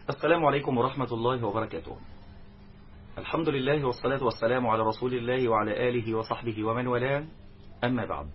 السلام عليكم ورحمة الله وبركاته الحمد لله والصلاة والسلام على رسول الله وعلى آله وصحبه ومن والاه أما بعد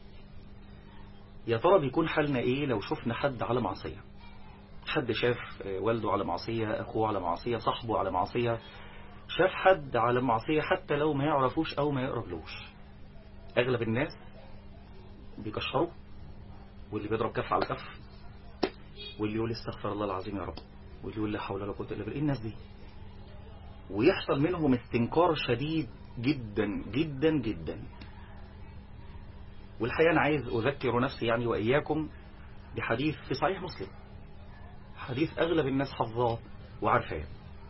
يا ترى بيكون حالنا إيه لو شفنا حد على معصية حد شاف والده على معصية أخوه على معصية صاحبه على معصية شاف حد على معصية حتى لو ما يعرفوش أو ما يقربلوش أغلب الناس بيكشروا واللي بيضرب كف على كف واللي يقول استغفر الله العظيم يا رب واللي يقول لا حول ولا قوة إلا بالله إيه الناس دي ويحصل منهم استنكار شديد جدا جدا جدا والحقيقة أنا عايز أذكر نفسي يعني وإياكم بحديث في صحيح مسلم حديث أغلب الناس حفظاه وعارفاه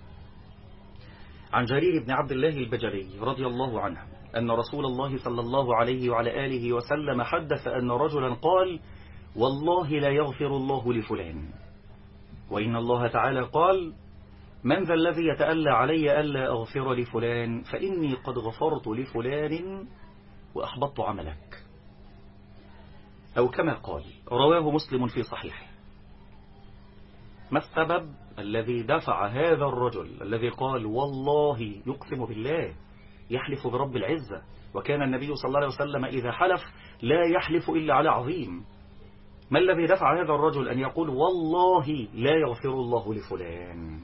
عن جرير بن عبد الله البجلي رضي الله عنه أن رسول الله صلى الله عليه وعلى آله وسلم حدث أن رجلا قال والله لا يغفر الله لفلان وإن الله تعالى قال من ذا الذي يتألى علي ألا أغفر لفلان فإني قد غفرت لفلان وأحبطت عملك أو كما قال رواه مسلم في صحيحه ما السبب الذي دفع هذا الرجل الذي قال والله يقسم بالله يحلف برب العزة وكان النبي صلى الله عليه وسلم إذا حلف لا يحلف إلا على عظيم ما الذي دفع هذا الرجل أن يقول والله لا يغفر الله لفلان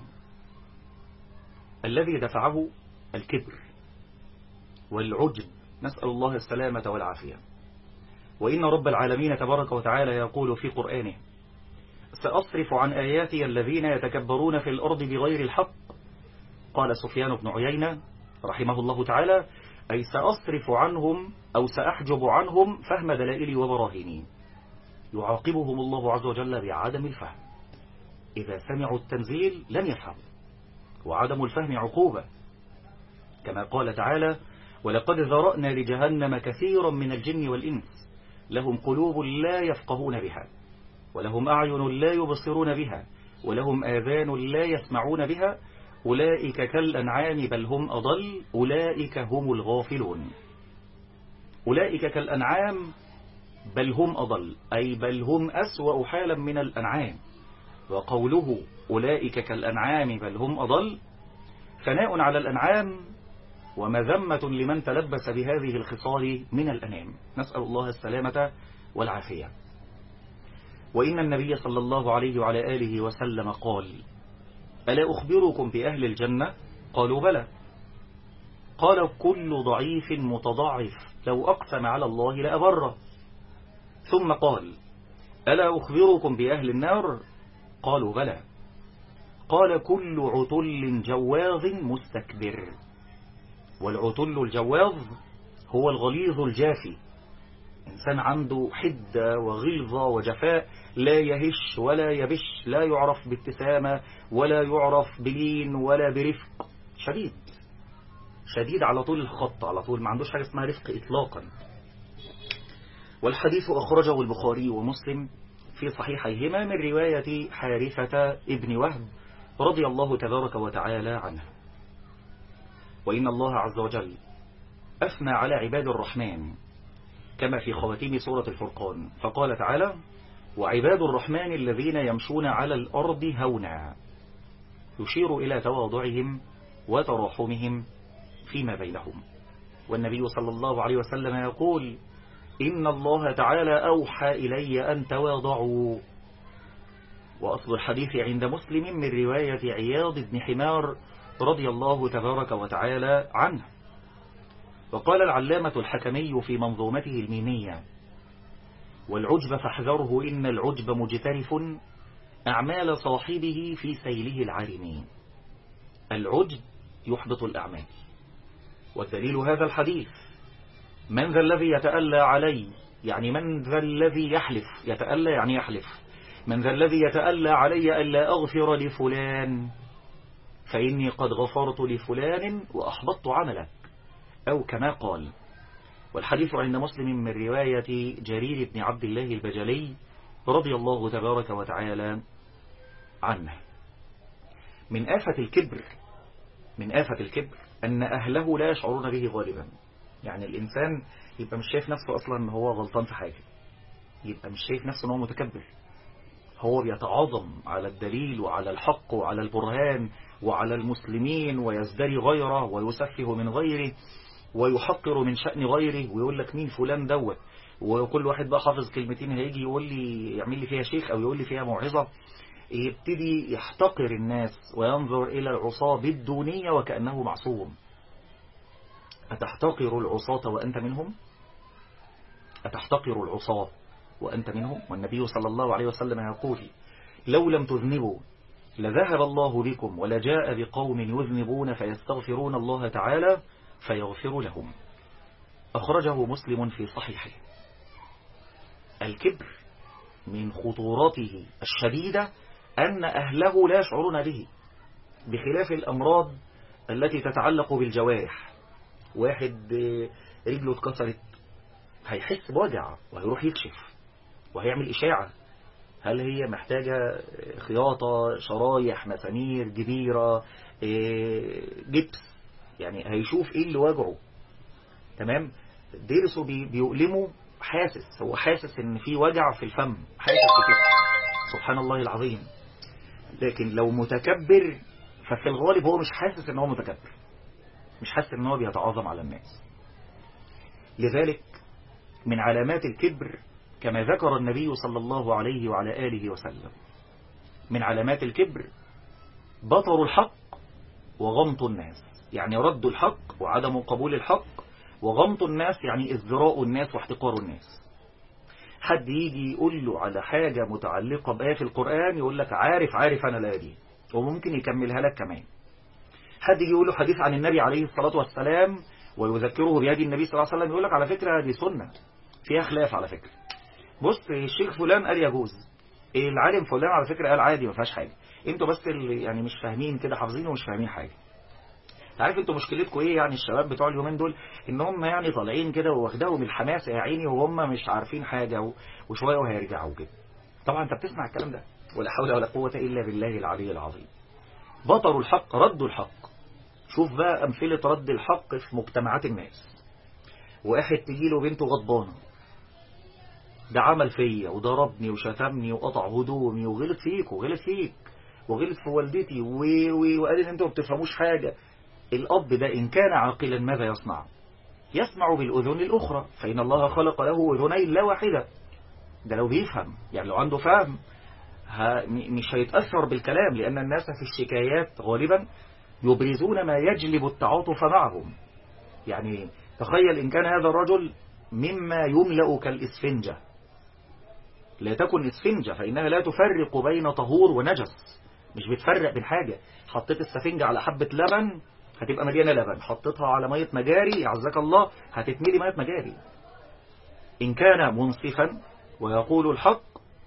الذي دفعه الكبر والعجب نسأل الله السلامة والعافية وإن رب العالمين تبارك وتعالى يقول في قرآنه سأصرف عن آياتي الذين يتكبرون في الأرض بغير الحق قال سفيان بن عيينة رحمه الله تعالى أي سأصرف عنهم أو سأحجب عنهم فهم دلائلي وبراهيني يعاقبهم الله عز وجل بعدم الفهم إذا سمعوا التنزيل لم يفهموا وعدم الفهم عقوبة كما قال تعالى ولقد ذرأنا لجهنم كثيرا من الجن والإنس لهم قلوب لا يفقهون بها ولهم أعين لا يبصرون بها ولهم آذان لا يسمعون بها أولئك كالأنعام بل هم أضل أولئك هم الغافلون أولئك كالأنعام بل هم أضل أي بل هم أسوأ حالا من الأنعام وقوله أولئك كالأنعام بل هم أضل ثناء على الأنعام ومذمة لمن تلبس بهذه الخصال من الأنام نسأل الله السلامة والعافية وإن النبي صلى الله عليه وعلى آله وسلم قال ألا أخبركم بأهل الجنة قالوا بلى قال كل ضعيف متضعف لو أقسم على الله لأبره ثم قال ألا أخبركم بأهل النار قالوا بلى قال كل عتل جواظ مستكبر والعتل الجواظ هو الغليظ الجافي إنسان عنده حدة وغلظة وجفاء لا يهش ولا يبش لا يعرف بابتسامة ولا يعرف بلين ولا برفق شديد شديد على طول الخط على طول ما عندوش حاجة اسمها رفق إطلاقا والحديث أخرجه البخاري ومسلم في صحيحيهما من رواية حارثة ابن وهب رضي الله تبارك وتعالى عنه وإن الله عز وجل أثنى على عباد الرحمن كما في خواتيم سورة الفرقان فقال تعالى وعباد الرحمن الذين يمشون على الأرض هونا يشير إلى تواضعهم وتراحمهم فيما بينهم والنبي صلى الله عليه وسلم يقول إن الله تعالى أوحى إلي أن تواضعوا وأصل الحديث عند مسلم من رواية عياض بن حمار رضي الله تبارك وتعالى عنه وقال العلامة الحكمي في منظومته الميمية والعجب فاحذره إن العجب مجترف أعمال صاحبه في سيله العارمين العجب يحبط الأعمال والدليل هذا الحديث من ذا الذي يتألى علي يعني من ذا الذي يحلف يتألى يعني يحلف من ذا الذي يتألى علي ألا أغفر لفلان فإني قد غفرت لفلان وأحبطت عملك أو كما قال والحديث عند مسلم من رواية جرير بن عبد الله البجلي رضي الله تبارك وتعالى عنه من آفة الكبر من آفة الكبر أن أهله لا يشعرون به غالبا يعني الإنسان يبقى مش شايف نفسه أصلا أن هو غلطان في حاجة يبقى مش شايف نفسه أن هو متكبر هو بيتعاظم على الدليل وعلى الحق وعلى البرهان وعلى المسلمين ويزدري غيره ويسفه من غيره ويحقر من شأن غيره ويقول لك مين فلان دوت وكل واحد بقى حافظ كلمتين هيجي يقول لي يعمل لي فيها شيخ أو يقول لي فيها موعظة يبتدي يحتقر الناس وينظر إلى العصاة بالدونية وكأنه معصوم أتحتقر العصاة وأنت منهم أتحتقر العصاة وأنت منهم والنبي صلى الله عليه وسلم يقول لو لم تذنبوا لذهب الله بكم ولجاء بقوم يذنبون فيستغفرون الله تعالى فيغفر لهم أخرجه مسلم في صحيحه الكبر من خطورته الشديدة أن أهله لا يشعرون به بخلاف الأمراض التي تتعلق بالجوارح واحد رجله اتكسرت هيحس بوجع وهيروح يكشف وهيعمل إشاعة هل هي محتاجة خياطة شرايح مسامير جبيرة جبس يعني هيشوف ايه اللي وجعه تمام درسه بيؤلمه حاسس هو حاسس ان في وجع في الفم حاسس بكده سبحان الله العظيم لكن لو متكبر ففي الغالب هو مش حاسس ان هو متكبر مش حاسس ان هو بيتعاظم على الناس لذلك من علامات الكبر كما ذكر النبي صلى الله عليه وعلى آله وسلم من علامات الكبر بطر الحق وغمط الناس يعني رد الحق وعدم قبول الحق وغمط الناس يعني ازدراء الناس واحتقار الناس حد يجي يقول له على حاجة متعلقة بآية في القرآن يقول لك عارف عارف أنا لا دي وممكن يكملها لك كمان حد يجي يقول له حديث عن النبي عليه الصلاة والسلام ويذكره بهدي النبي صلى الله عليه وسلم يقول لك على فكرة دي سنة فيها خلاف على فكرة بص الشيخ فلان قال يجوز العالم فلان على فكرة قال عادي ما فيهاش حاجة انتوا بس اللي يعني مش فاهمين كده حافظين ومش فاهمين حاجة عارف انتوا مشكلتكم ايه يعني الشباب بتوع اليومين دول ان هم يعني طالعين كده واخدهم الحماس يا عيني وهم مش عارفين حاجة وشوية وهيرجعوا كده طبعا انت بتسمع الكلام ده ولا حول ولا قوة الا بالله العلي العظيم بطروا الحق ردوا الحق شوف بقى امثلة رد الحق في مجتمعات الناس واحد تجيله بنته غضبانه ده عمل فيا وضربني وشتمني وقطع هدومي وغلط فيك وغلط فيك وغلط في والدتي وقال ان انتوا ما بتفهموش حاجة الأب ده إن كان عاقلا ماذا يصنع يسمع بالأذن الأخرى فإن الله خلق له أذنين لا واحدة ده لو بيفهم يعني لو عنده فهم مش هيتأثر بالكلام لأن الناس في الشكايات غالبا يبرزون ما يجلب التعاطف معهم يعني تخيل إن كان هذا الرجل مما يملأ كالإسفنجة لا تكن إسفنجة فإنها لا تفرق بين طهور ونجس مش بتفرق بين حاجة حطيت السفنجة على حبة لبن هتبقى مليانة لبن حطيتها على مية مجاري يعزك الله هتتملي مية مجاري إن كان منصفا ويقول الحق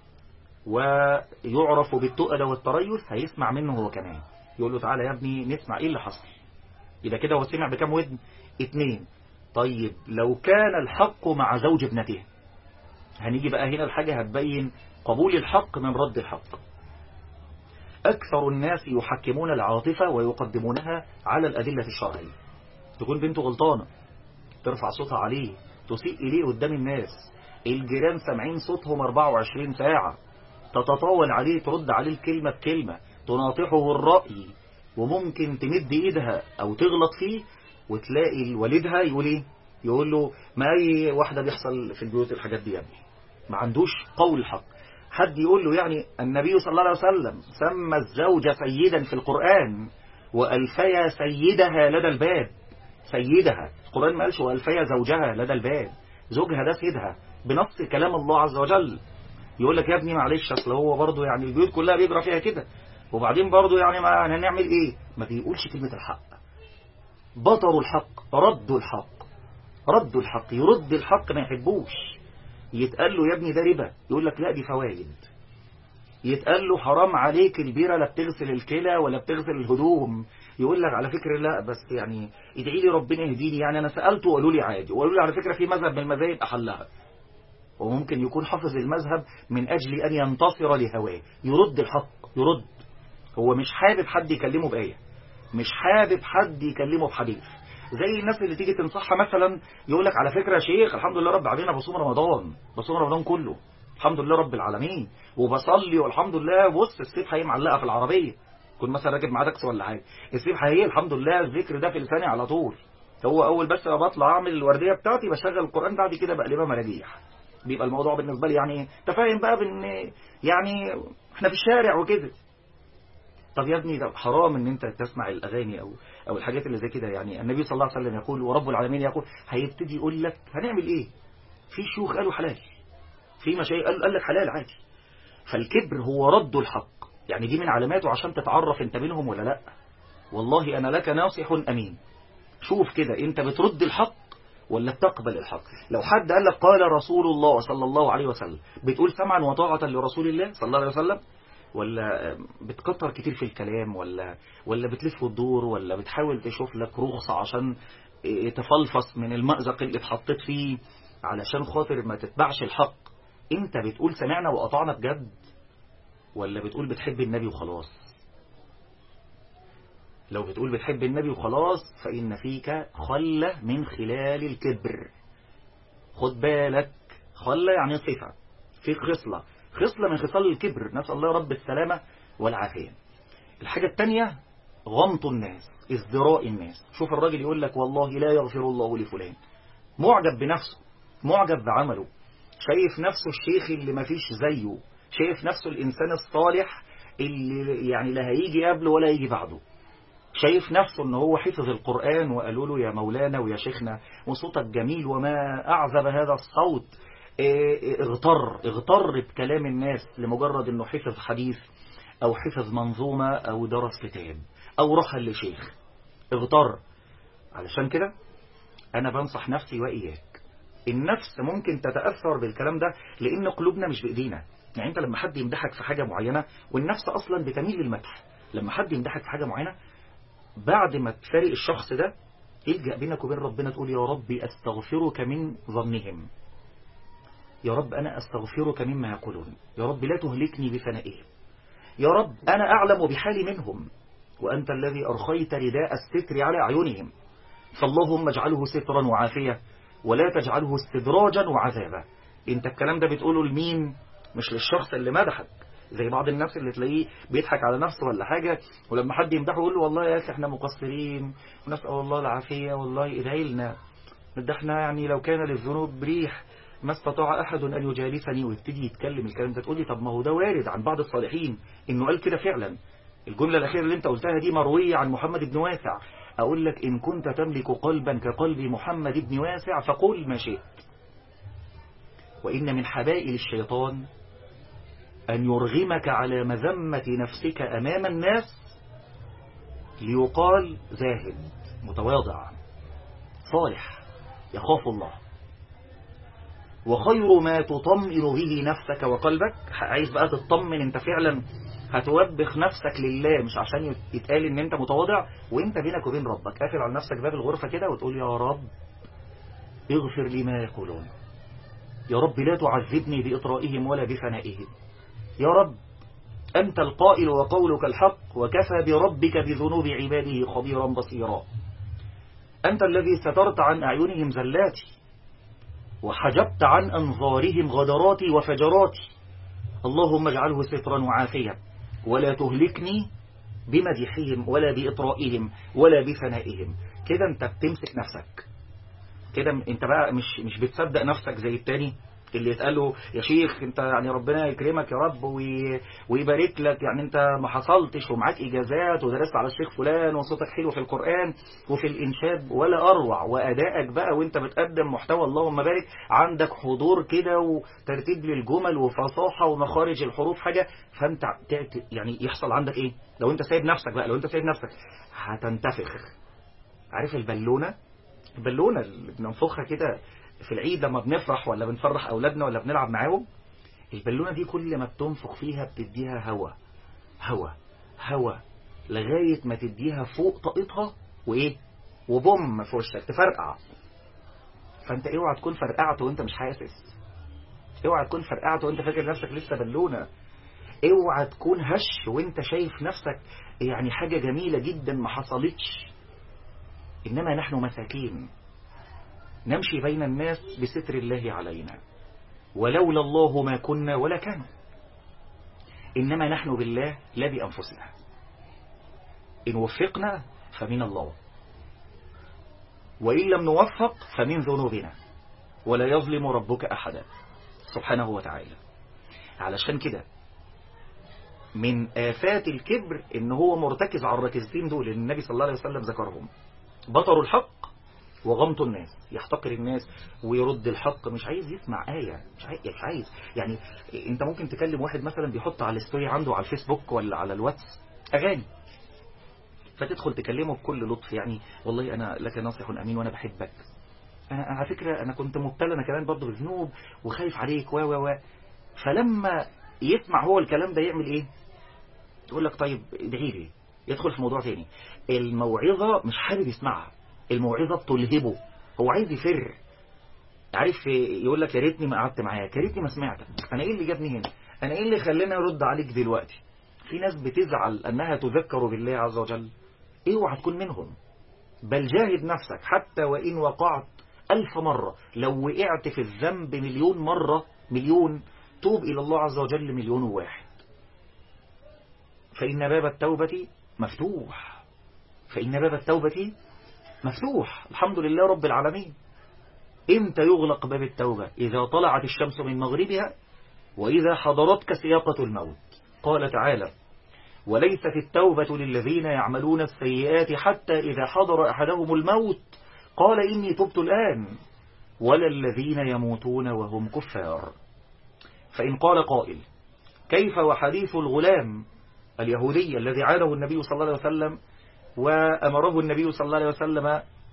ويعرف بالتؤدة والتريث هيسمع منه هو كمان يقول له تعالى يا ابني نسمع ايه اللي حصل يبقى كده هو سمع بكام ودن اتنين طيب لو كان الحق مع زوج ابنته هنيجي بقى هنا الحاجة هتبين قبول الحق من رد الحق أكثر الناس يحكمون العاطفة ويقدمونها على الأدلة الشرعية تكون بنته غلطانة ترفع صوتها عليه تسيء إليه قدام الناس الجيران سامعين صوتهم 24 ساعة تتطاول عليه ترد عليه الكلمة بكلمة تناطحه الرأي وممكن تمد إيدها أو تغلط فيه وتلاقي والدها يقول إيه يقول له ما أي واحدة بيحصل في البيوت الحاجات دي يا ابني ما عندوش قول حق حد يقول له يعني النبي صلى الله عليه وسلم سمى الزوج سيدا في القرآن وألفيا سيدها لدى الباب سيدها القرآن ما قالش وألفيا زوجها لدى الباب زوجها ده سيدها بنص كلام الله عز وجل يقول لك يا ابني معلش اصل هو برضه يعني البيوت كلها بيجرى فيها كده وبعدين برضه يعني ما هنعمل ايه ما بيقولش كلمة الحق بطروا الحق ردوا الحق ردوا الحق يرد الحق ما يحبوش يتقال له يا ابني ده ربا يقول لك لا دي فوائد يتقال له حرام عليك البيرة لا بتغسل الكلى ولا بتغسل الهدوم يقول لك على فكرة لا بس يعني ادعي لي ربنا يهديني يعني انا سألته وقالوا لي عادي وقالوا لي على فكرة في مذهب من المذاهب احلها وممكن يكون حافظ المذهب من أجل أن ينتصر لهواه يرد الحق يرد هو مش حابب حد يكلمه بآية مش حابب حد يكلمه بحديث زي الناس اللي تيجي تنصحها مثلا يقول لك على فكرة يا شيخ الحمد لله رب العالمين بصوم رمضان بصوم رمضان كله الحمد لله رب العالمين وبصلي والحمد لله بص السيف هي معلقه في العربيه كنت مثلا راكب معاه تاكسي ولا حاجه السيف هي الحمد لله الذكر ده في لساني على طول هو اول بس ما بطلع اعمل الورديه بتاعتي بشغل القران بعد كده بقلبها مراجيح بيبقى الموضوع بالنسبه لي يعني انت فاهم بقى بان يعني احنا في الشارع وكده طب يا ابني ده حرام ان انت تسمع الاغاني او او الحاجات اللي زي كده يعني النبي صلى الله عليه وسلم يقول ورب العالمين يقول هيبتدي يقول لك هنعمل ايه في شيوخ قالوا حلال في مشايخ قال, قال لك حلال عادي فالكبر هو رد الحق يعني دي من علاماته عشان تتعرف انت منهم ولا لا والله انا لك ناصح امين شوف كده انت بترد الحق ولا بتقبل الحق لو حد قال لك قال رسول الله صلى الله عليه وسلم بتقول سمعا وطاعة لرسول الله صلى الله عليه وسلم ولا بتكتر كتير في الكلام ولا ولا بتلف وتدور ولا بتحاول تشوف لك رخصة عشان تفلفص من المأزق اللي اتحطيت فيه علشان خاطر ما تتبعش الحق انت بتقول سمعنا وقطعنا بجد ولا بتقول بتحب النبي وخلاص لو بتقول بتحب النبي وخلاص فإن فيك خلة من خلال الكبر خد بالك خلة يعني صفة فيك خصلة خصلة من خصال الكبر نسأل الله رب السلامة والعافية الحاجة التانية غمط الناس ازدراء الناس شوف الراجل يقول لك والله لا يغفر الله لفلان معجب بنفسه معجب بعمله شايف نفسه الشيخ اللي ما فيش زيه شايف نفسه الإنسان الصالح اللي يعني لا هيجي قبله ولا هيجي بعده شايف نفسه ان هو حفظ القرآن وقالوا له يا مولانا ويا شيخنا وصوتك جميل وما أعذب هذا الصوت اغتر اغتر بكلام الناس لمجرد انه حفظ حديث او حفظ منظومة او درس كتاب او رحل لشيخ اغتر علشان كده انا بنصح نفسي واياك النفس ممكن تتأثر بالكلام ده لان قلوبنا مش بايدينا يعني انت لما حد يمدحك في حاجة معينة والنفس اصلا بتميل للمدح لما حد يمدحك في حاجة معينة بعد ما تفارق الشخص ده الجأ بينك وبين ربنا تقول يا ربي أستغفرك من ظنهم يا رب أنا أستغفرك مما يقولون يا رب لا تهلكني بفنائهم يا رب أنا أعلم بحالي منهم وأنت الذي أرخيت رداء الستر على أعينهم فاللهم اجعله سترا وعافية ولا تجعله استدراجا وعذابا انت الكلام ده بتقوله لمين مش للشخص اللي مدحك زي بعض الناس اللي تلاقيه بيضحك على نفسه ولا حاجة ولما حد يمدحه يقول له والله يا أخي احنا مقصرين ونسأل الله العافية والله ادعي لنا ده احنا يعني لو كان للذنوب ريح ما استطاع أحد أن يجالسني ويبتدي يتكلم الكلام ده تقول لي طب ما هو ده وارد عن بعض الصالحين إنه قال كده فعلا الجملة الأخيرة اللي أنت قلتها دي مروية عن محمد بن واسع أقول لك إن كنت تملك قلبا كقلب محمد بن واسع فقل ما شئت وإن من حبائل الشيطان أن يرغمك على مذمة نفسك أمام الناس ليقال زاهد متواضع صالح يخاف الله وخير ما تطمئن به نفسك وقلبك عايز بقى تطمن انت فعلا هتوبخ نفسك لله مش عشان يتقال ان انت متواضع وانت بينك وبين ربك قافل على نفسك باب الغرفة كده وتقول يا رب اغفر لي ما يقولون يا رب لا تعذبني بإطرائهم ولا بفنائهم يا رب أنت القائل وقولك الحق وكفى بربك بذنوب عباده خبيرا بصيرا أنت الذي سترت عن أعينهم زلاتي وحجبت عن أنظارهم غدراتي وفجراتي اللهم اجعله سترا وعافية ولا تهلكني بمدحهم ولا بإطرائهم ولا بثنائهم كده انت بتمسك نفسك كده انت بقى مش مش بتصدق نفسك زي التاني اللي يتقال له يا شيخ انت يعني ربنا يكرمك يا رب ويبارك لك يعني انت ما حصلتش ومعاك اجازات ودرست على الشيخ فلان وصوتك حلو في القرآن وفي الانشاد ولا اروع وادائك بقى وانت بتقدم محتوى اللهم بارك عندك حضور كده وترتيب للجمل وفصاحة ومخارج الحروف حاجة فانت يعني يحصل عندك ايه لو انت سايب نفسك بقى لو انت سايب نفسك هتنتفخ عارف البالونة البالونة اللي بننفخها كده في العيد لما بنفرح ولا بنفرح أولادنا ولا بنلعب معاهم البالونة دي كل ما بتنفخ فيها بتديها هوا هوا هوا لغاية ما تديها فوق طاقتها وإيه وبوم في وشك تفرقع فأنت اوعى تكون فرقعت وأنت مش حاسس اوعى تكون فرقعت وأنت فاكر نفسك لسه بالونة اوعى تكون هش وانت شايف نفسك يعني حاجة جميلة جدا ما حصلتش إنما نحن مساكين نمشي بين الناس بستر الله علينا ولولا الله ما كنا ولا كانوا إنما نحن بالله لا بأنفسنا إن وفقنا فمن الله وإن لم نوفق فمن ذنوبنا ولا يظلم ربك أحدا سبحانه وتعالى علشان كده من آفات الكبر إن هو مرتكز على الركزتين دول اللي النبي صلى الله عليه وسلم ذكرهم بطر الحق وغمط الناس يحتقر الناس ويرد الحق مش عايز يسمع آية مش عايز, مش عايز يعني انت ممكن تكلم واحد مثلا بيحط على الستوري عنده على الفيسبوك ولا على الواتس أغاني فتدخل تكلمه بكل لطف يعني والله أنا لك ناصح أمين وأنا بحبك أنا على فكرة أنا كنت مبتلى أنا كمان برضه بذنوب وخايف عليك و و و فلما يسمع هو الكلام ده يعمل إيه تقول لك طيب ادعي لي يدخل في موضوع تاني الموعظة مش حابب يسمعها الموعظة بتلهبه هو عايز يفر عارف يقول لك يا ريتني ما قعدت معاك يا ريتني ما سمعتك انا ايه اللي جابني هنا انا ايه اللي خلاني ارد عليك دلوقتي في ناس بتزعل انها تذكر بالله عز وجل اوعى تكون منهم بل جاهد نفسك حتى وان وقعت ألف مرة لو وقعت في الذنب مليون مرة مليون توب إلى الله عز وجل مليون واحد فإن باب التوبة مفتوح فإن باب التوبة مفتوح الحمد لله رب العالمين إمتى يغلق باب التوبة إذا طلعت الشمس من مغربها وإذا حضرتك سياقة الموت قال تعالى وليست التوبة للذين يعملون السيئات حتى إذا حضر أحدهم الموت قال إني تبت الآن ولا الذين يموتون وهم كفار فإن قال قائل كيف وحديث الغلام اليهودي الذي عاده النبي صلى الله عليه وسلم وأمره النبي صلى الله عليه وسلم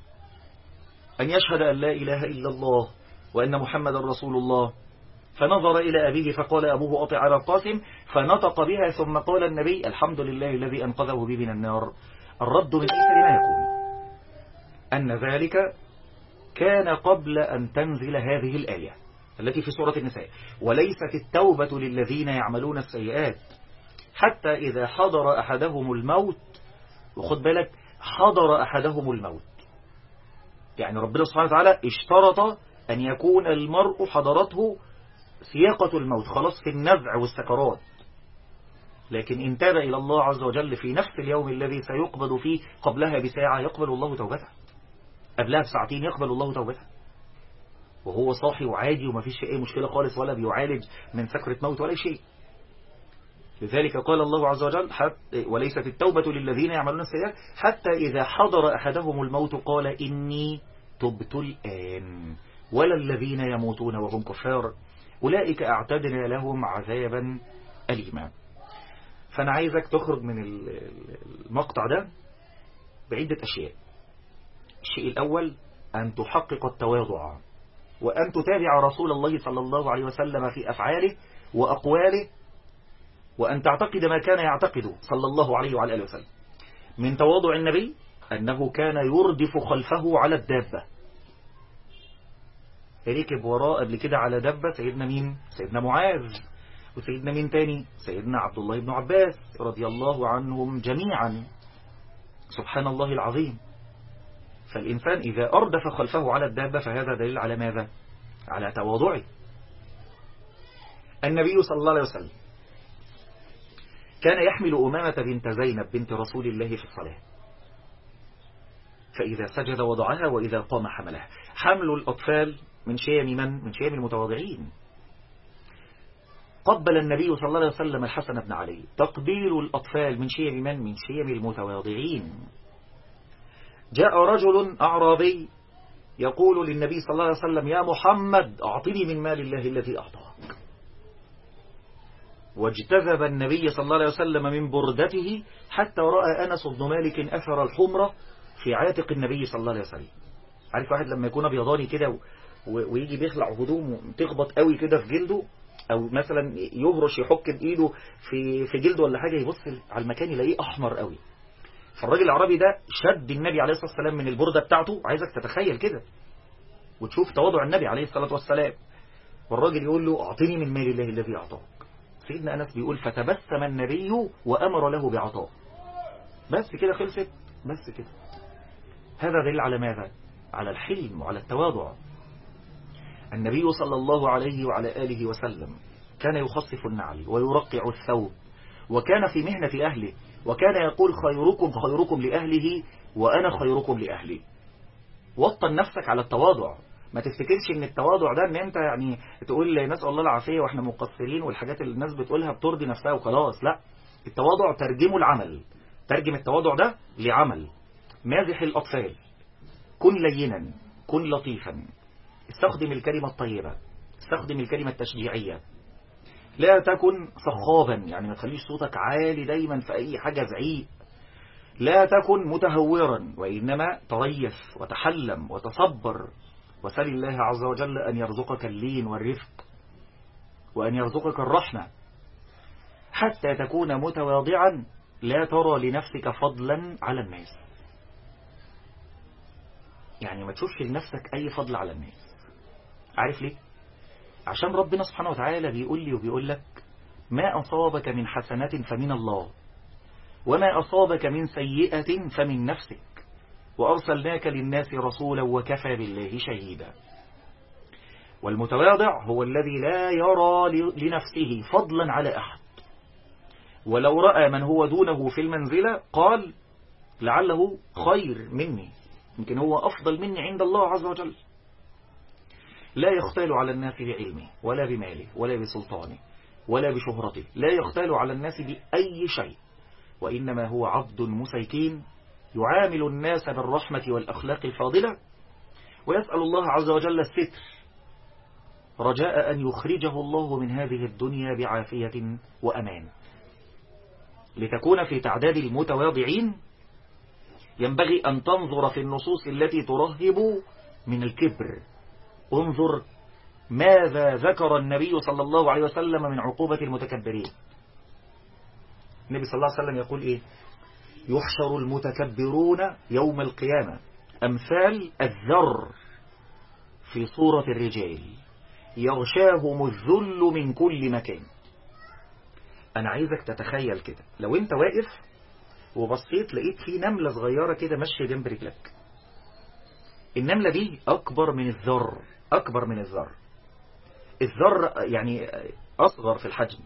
أن يشهد أن لا إله إلا الله وأن محمد رسول الله فنظر إلى أبيه فقال أبوه أطع على القاسم فنطق بها ثم قال النبي الحمد لله الذي أنقذه بي من النار الرد من إيسر ما يكون أن ذلك كان قبل أن تنزل هذه الآية التي في سورة النساء وليست التوبة للذين يعملون السيئات حتى إذا حضر أحدهم الموت وخد بالك حضر أحدهم الموت يعني ربنا سبحانه وتعالى اشترط أن يكون المرء حضرته سياقة الموت خلاص في النزع والسكرات لكن إن تاب إلى الله عز وجل في نفس اليوم الذي سيقبض فيه قبلها بساعة يقبل الله توبته قبلها بساعتين يقبل الله توبته وهو صاحي وعادي وما فيش أي مشكلة خالص ولا بيعالج من سكرة موت ولا شيء لذلك قال الله عز وجل حتى وليست التوبة للذين يعملون السيئات حتى إذا حضر أحدهم الموت قال إني تبت الآن ولا الذين يموتون وهم كفار أولئك أعتدنا لهم عذابا أليما فأنا عايزك تخرج من المقطع ده بعدة أشياء الشيء الأول أن تحقق التواضع وأن تتابع رسول الله صلى الله عليه وسلم في أفعاله وأقواله وأن تعتقد ما كان يعتقد صلى الله عليه وعلى آله وسلم من تواضع النبي أنه كان يردف خلفه على الدابة ركب وراء قبل كده على دابة سيدنا مين سيدنا معاذ وسيدنا مين تاني سيدنا عبد الله بن عباس رضي الله عنهم جميعا سبحان الله العظيم فالإنسان إذا أردف خلفه على الدابة فهذا دليل على ماذا على تواضعه النبي صلى الله عليه وسلم كان يحمل أمامة بنت زينب بنت رسول الله في الصلاة فإذا سجد وضعها وإذا قام حملها حمل الأطفال من شيم من؟ من شيم المتواضعين قبل النبي صلى الله عليه وسلم الحسن بن علي تقبيل الأطفال من شيم من؟ من شيم المتواضعين جاء رجل أعرابي يقول للنبي صلى الله عليه وسلم يا محمد أعطني من مال الله الذي أعطاك واجتذب النبي صلى الله عليه وسلم من بردته حتى رأى أنس بن مالك أثر الحمرة في عاتق النبي صلى الله عليه وسلم عارف واحد لما يكون ابيضاني كده ويجي بيخلع هدومه تخبط قوي كده في جلده او مثلا يهرش يحك بايده في في جلده ولا حاجه يبص على المكان يلاقيه احمر قوي فالراجل العربي ده شد النبي عليه الصلاه والسلام من البرده بتاعته عايزك تتخيل كده وتشوف تواضع النبي عليه الصلاه والسلام والراجل يقول له اعطني من مال الله الذي اعطاك سيدنا انس بيقول فتبسم النبي وامر له بعطاء بس كده خلصت بس كده هذا دليل على ماذا على الحلم وعلى التواضع النبي صلى الله عليه وعلى آله وسلم كان يخصف النعل ويرقع الثوب وكان في مهنة أهله وكان يقول خيركم خيركم لأهله وأنا خيركم لأهلي وطن نفسك على التواضع ما تفتكرش ان التواضع ده ان انت يعني تقول نسأل الله العافية واحنا مقصرين والحاجات اللي الناس بتقولها بترضي نفسها وخلاص لا التواضع ترجمه العمل ترجم التواضع ده لعمل مازح الأطفال كن لينا كن لطيفا استخدم الكلمة الطيبة استخدم الكلمة التشجيعية لا تكن صخابا يعني ما تخليش صوتك عالي دايما في أي حاجة زعيق لا تكن متهورا وإنما تريث وتحلم وتصبر وسل الله عز وجل أن يرزقك اللين والرفق وأن يرزقك الرحمة حتى تكون متواضعا لا ترى لنفسك فضلا على الناس يعني ما تشوفش لنفسك أي فضل على الناس عارف ليه؟ عشان ربنا سبحانه وتعالى بيقول لي وبيقول لك ما أصابك من حسنات فمن الله وما أصابك من سيئة فمن نفسك وأرسلناك للناس رسولا وكفى بالله شهيدا والمتواضع هو الذي لا يرى لنفسه فضلا على أحد ولو رأى من هو دونه في المنزلة قال لعله خير مني يمكن هو أفضل مني عند الله عز وجل لا يختال على الناس بعلمه ولا بماله ولا بسلطانه ولا بشهرته لا يختال على الناس بأي شيء وإنما هو عبد مسيكين يعامل الناس بالرحمة والأخلاق الفاضلة ويسأل الله عز وجل الستر رجاء أن يخرجه الله من هذه الدنيا بعافية وأمان لتكون في تعداد المتواضعين ينبغي أن تنظر في النصوص التي ترهب من الكبر انظر ماذا ذكر النبي صلى الله عليه وسلم من عقوبة المتكبرين النبي صلى الله عليه وسلم يقول إيه يحشر المتكبرون يوم القيامة أمثال الذر في صورة الرجال يغشاهم الذل من كل مكان أنا عايزك تتخيل كده لو أنت واقف وبصيت لقيت في نملة صغيرة كده ماشية جنب رجلك النملة دي أكبر من الذر أكبر من الذر الذر يعني أصغر في الحجم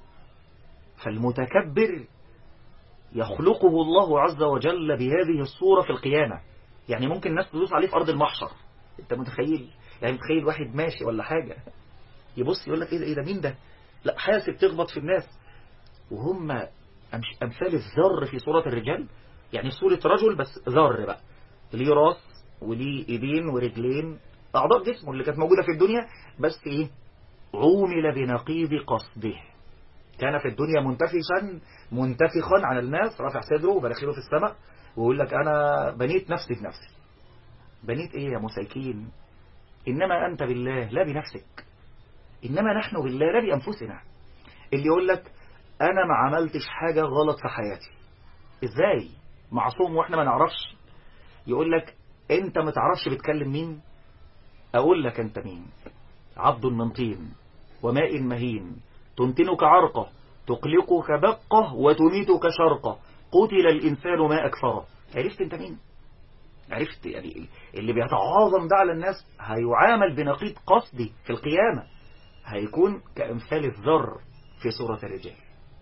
فالمتكبر يخلقه الله عز وجل بهذه الصورة في القيامة يعني ممكن الناس تدوس عليه في أرض المحشر أنت متخيل يعني متخيل واحد ماشي ولا حاجة يبص يقول لك إيه ده, إيه ده مين ده لا حاسب تخبط في الناس وهم أمثال الذر في صورة الرجال يعني صورة رجل بس ذر بقى ليه راس وليه ايدين ورجلين أعضاء جسمه اللي كانت موجودة في الدنيا بس إيه عومل بنقيض قصده كان في الدنيا منتفشا منتفخا على الناس رافع صدره وبناخيره في السماء ويقول لك أنا بنيت نفسي بنفسي بنيت إيه يا مسيكين إنما أنت بالله لا بنفسك إنما نحن بالله لا بأنفسنا اللي يقول لك أنا ما عملتش حاجة غلط في حياتي إزاي معصوم وإحنا ما نعرفش يقول لك أنت ما تعرفش بتكلم مين أقول لك أنت مين عبد من طين وماء مهين تنتنك عرقه تقلقك بقه وتميتك شرقه قتل الإنسان ما أكفره عرفت أنت مين عرفت يعني اللي بيتعاظم ده على الناس هيعامل بنقيض قصدي في القيامة هيكون كأمثال الذر في صورة الرجال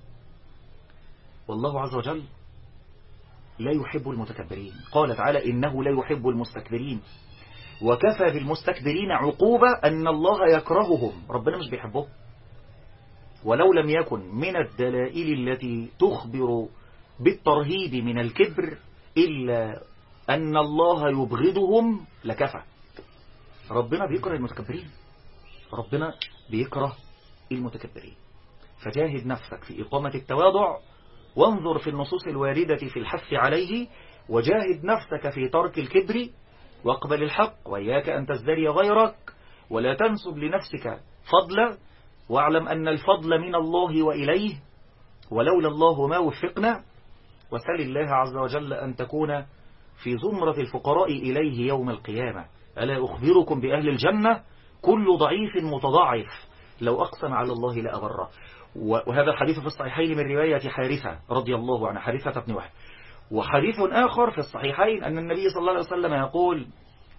والله عز وجل لا يحب المتكبرين قال تعالى إنه لا يحب المستكبرين وكفى بالمستكبرين عقوبة أن الله يكرههم ربنا مش بيحبهم ولو لم يكن من الدلائل التي تخبر بالترهيب من الكبر إلا أن الله يبغضهم لكفى ربنا بيكره المتكبرين ربنا بيكره المتكبرين فجاهد نفسك في إقامة التواضع وانظر في النصوص الواردة في الحث عليه وجاهد نفسك في ترك الكبر واقبل الحق وإياك أن تزدري غيرك ولا تنسب لنفسك فضلا واعلم أن الفضل من الله وإليه ولولا الله ما وفقنا وسل الله عز وجل أن تكون في زمرة الفقراء إليه يوم القيامة ألا أخبركم بأهل الجنة كل ضعيف متضعف لو أقسم على الله لأبره وهذا الحديث في الصحيحين من رواية حارثة رضي الله عنه حارثة بن وحب وحديث آخر في الصحيحين أن النبي صلى الله عليه وسلم يقول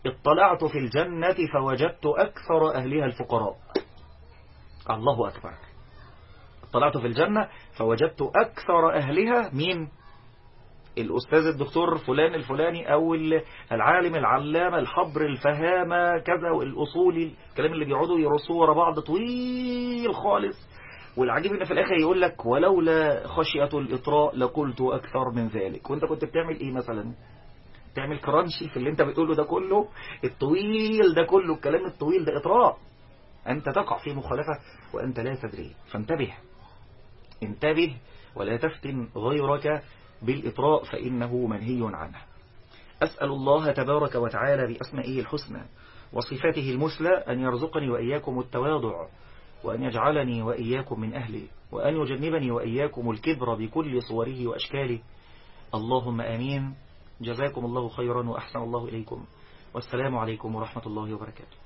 اطلعت في الجنة فوجدت أكثر أهلها الفقراء الله أكبر اطلعت في الجنة فوجدت أكثر أهلها مين الأستاذ الدكتور فلان الفلاني أو العالم العلامة الحبر الفهامة كذا والأصولي الكلام اللي بيقعدوا يرصوا ورا بعض طويل خالص والعجيب ان في الاخر يقول لك ولولا خشية الاطراء لقلت اكثر من ذلك وانت كنت بتعمل ايه مثلا تعمل كرانشي في اللي انت بتقوله ده كله الطويل ده كله الكلام الطويل ده اطراء انت تقع في مخالفة وانت لا تدري فانتبه انتبه ولا تفتن غيرك بالإطراء فإنه منهي عنه أسأل الله تبارك وتعالى بأسمائه الحسنى وصفاته المثلى أن يرزقني وإياكم التواضع وأن يجعلني وإياكم من أهله وأن يجنبني وإياكم الكبر بكل صوره وأشكاله اللهم آمين جزاكم الله خيرا وأحسن الله إليكم والسلام عليكم ورحمة الله وبركاته